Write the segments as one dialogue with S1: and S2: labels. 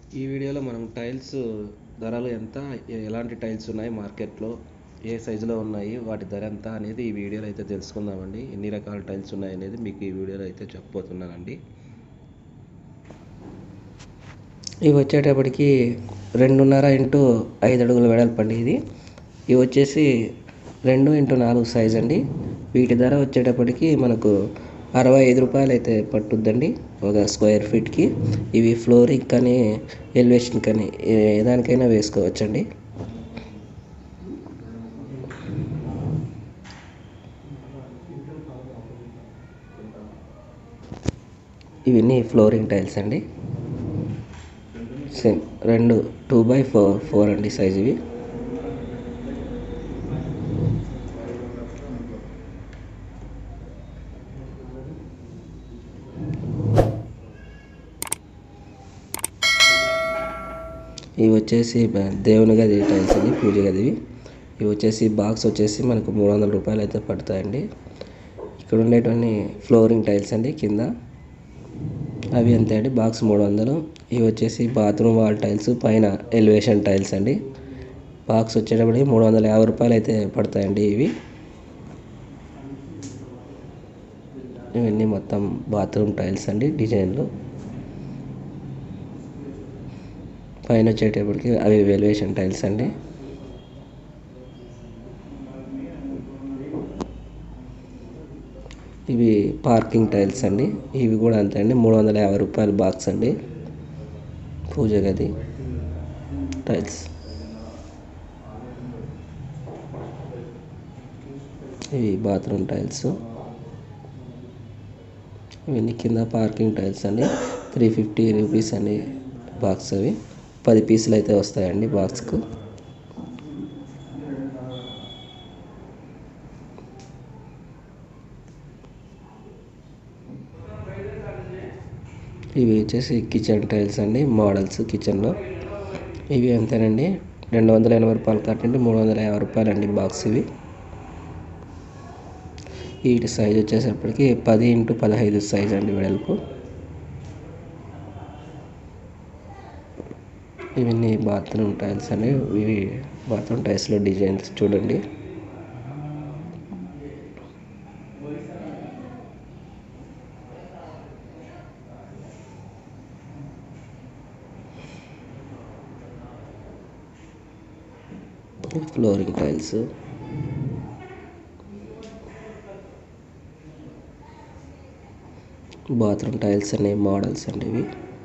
S1: ఈ వీడియోలో మనం టైల్స్ ధరలు ఎంత ఎలాంటి టైల్స్ ఉన్నాయి మార్కెట్లో ఏ సైజులో ఉన్నాయి వాటి ధర ఎంత అనేది ఈ వీడియోలో అయితే తెలుసుకుందామండి ఎన్ని రకాల టైల్స్ ఉన్నాయి అనేది మీకు ఈ వీడియోలో అయితే చెప్పబోతున్నానండి
S2: ఇవి వచ్చేటప్పటికి రెండున్నర ఇంటూ ఐదు అడుగుల వెడల్పండి ఇది ఇవి వచ్చేసి రెండు ఇంటూ నాలుగు సైజ్ అండి వీటి ధర వచ్చేటప్పటికి మనకు అరవై ఐదు రూపాయలు అయితే పట్టుద్దండి ఒక స్క్వేర్ ఫీట్కి ఇవి ఫ్లోరింగ్ కానీ ఎలివేషన్ కానీ ఏ దానికైనా వేసుకోవచ్చండి ఇవన్నీ ఫ్లోరింగ్ టైల్స్ అండి సేమ్ రెండు టూ బై ఫోర్ ఫోర్ అండి సైజ్ ఇవి ఇవి వచ్చేసి బ- దేవుని గది టైల్స్ అండి పూజ గదివి ఇవి వచ్చేసి బాక్స్ వచ్చేసి మనకు మూడు వందల రూపాయలు అయితే పడతాయండి ఇక్కడ ఉండేటువంటి ఫ్లోరింగ్ టైల్స్ అండి కింద అవి అంతే అండి బాక్స్ మూడు వందలు ఇవి వచ్చేసి బాత్రూమ్ వాల్ టైల్స్ పైన ఎలివేషన్ టైల్స్ అండి బాక్స్ వచ్చేటప్పటికి మూడు వందల యాభై రూపాయలు అయితే పడతాయండి ఇవి ఇవన్నీ మొత్తం బాత్రూమ్ టైల్స్ అండి డిజైన్లు పైన వచ్చేటప్పటికి అవి ఎలివేషన్ టైల్స్ అండి ఇవి పార్కింగ్ టైల్స్ అండి ఇవి కూడా అంతే అండి మూడు వందల యాభై రూపాయల బాక్స్ అండి పూజ గది టైల్స్ ఇవి బాత్రూమ్ టైల్స్ ఇవన్నీ కింద పార్కింగ్ టైల్స్ అండి త్రీ ఫిఫ్టీ రూపీస్ అండి బాక్స్ అవి పది పీసులు అయితే వస్తాయండి బాక్స్కు ఇవి వచ్చేసి కిచెన్ టైల్స్ అండి మోడల్స్ కిచెన్లో ఇవి అంతేనండి రెండు వందల ఎనభై రూపాయలు కట్టండి మూడు వందల యాభై రూపాయలు అండి బాక్స్ ఇవి వీటి సైజ్ వచ్చేసప్పటికి పది ఇంటూ పదహైదు సైజ్ అండి వెడల్పు ఇవన్నీ బాత్రూమ్ టైల్స్ అండి ఇవి బాత్రూమ్ టైల్స్లో డిజైన్స్ చూడండి ఫ్లోరింగ్ టైల్స్ బాత్రూమ్ టైల్స్ అనే మోడల్స్ అండి ఇవి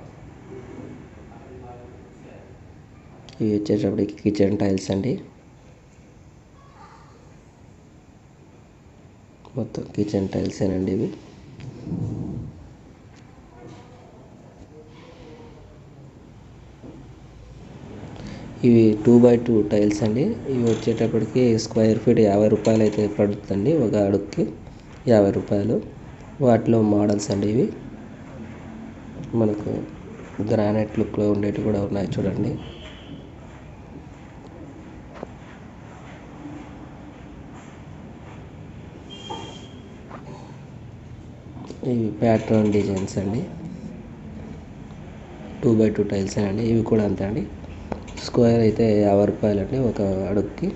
S2: ఇవి వచ్చేటప్పటికి కిచెన్ టైల్స్ అండి మొత్తం కిచెన్ టైల్స్ ఏనండి ఇవి ఇవి టూ బై టూ టైల్స్ అండి ఇవి వచ్చేటప్పటికి స్క్వేర్ ఫీట్ యాభై రూపాయలు అయితే పడుతుందండి ఒక అడుగుకి యాభై రూపాయలు వాటిలో మోడల్స్ అండి ఇవి మనకు గ్రానైట్ లుక్లో ఉండేవి కూడా ఉన్నాయి చూడండి ఇవి ప్యాట్రన్ డిజైన్స్ అండి టూ బై టూ టైల్స్ అండి ఇవి కూడా అంతే అండి స్క్వేర్ అయితే యాభై రూపాయలు అండి ఒక అడుగుకి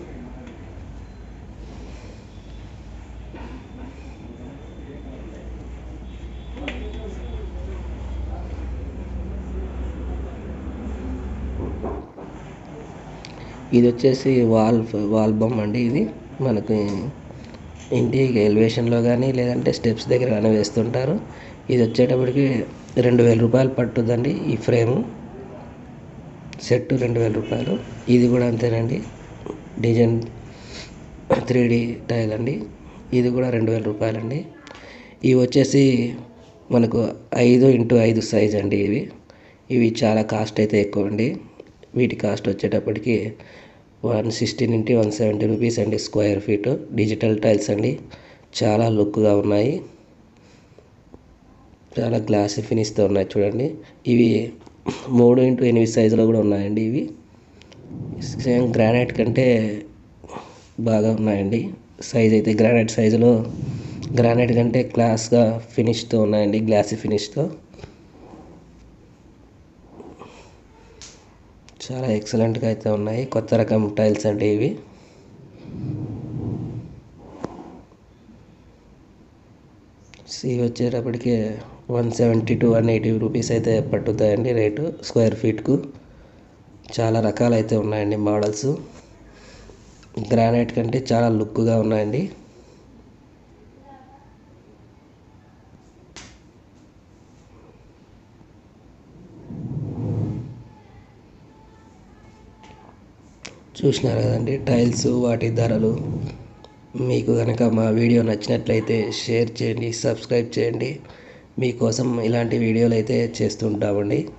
S2: ఇది వచ్చేసి వాల్ వాల్ బొమ్మ అండి ఇది మనకి ఇంటి ఎలివేషన్లో కానీ లేదంటే స్టెప్స్ దగ్గర కానీ వేస్తుంటారు ఇది వచ్చేటప్పటికి రెండు వేల రూపాయలు పట్టుదండి ఈ ఫ్రేము సెట్ రెండు వేల రూపాయలు ఇది కూడా అంతేనండి డిజైన్ త్రీ డి టైల్ అండి ఇది కూడా రెండు వేల రూపాయలండి ఇవి వచ్చేసి మనకు ఐదు ఇంటూ ఐదు సైజ్ అండి ఇవి ఇవి చాలా కాస్ట్ అయితే ఎక్కువ అండి వీటి కాస్ట్ వచ్చేటప్పటికి వన్ సిక్స్టీన్ ఇంటి వన్ సెవెంటీ రూపీస్ అండి స్క్వేర్ ఫీట్ డిజిటల్ టైల్స్ అండి చాలా లుక్గా ఉన్నాయి చాలా గ్లాసీ ఫినిష్తో ఉన్నాయి చూడండి ఇవి మూడు ఇంటూ ఎనిమిది సైజులో కూడా ఉన్నాయండి ఇవి సేమ్ గ్రానైట్ కంటే బాగా ఉన్నాయండి సైజ్ అయితే గ్రానైట్ సైజులో గ్రానైట్ కంటే క్లాస్గా ఫినిష్తో ఉన్నాయండి గ్లాసీ ఫినిష్తో చాలా ఎక్సలెంట్గా అయితే ఉన్నాయి కొత్త రకం టైల్స్ అంటే ఇవి సి వచ్చేటప్పటికి one seventy to one eighty rupees అయితే పట్టుతాయండి రేటు స్క్వేర్ ఫీట్కు చాలా రకాలు అయితే ఉన్నాయండి మోడల్స్ గ్రానైట్ కంటే చాలా లుక్గా ఉన్నాయండి చూసినారు కదండి టైల్స్ వాటి ధరలు మీకు కనుక మా వీడియో నచ్చినట్లయితే షేర్ చేయండి సబ్స్క్రైబ్ చేయండి మీకోసం ఇలాంటి వీడియోలు అయితే చేస్తుంటామండి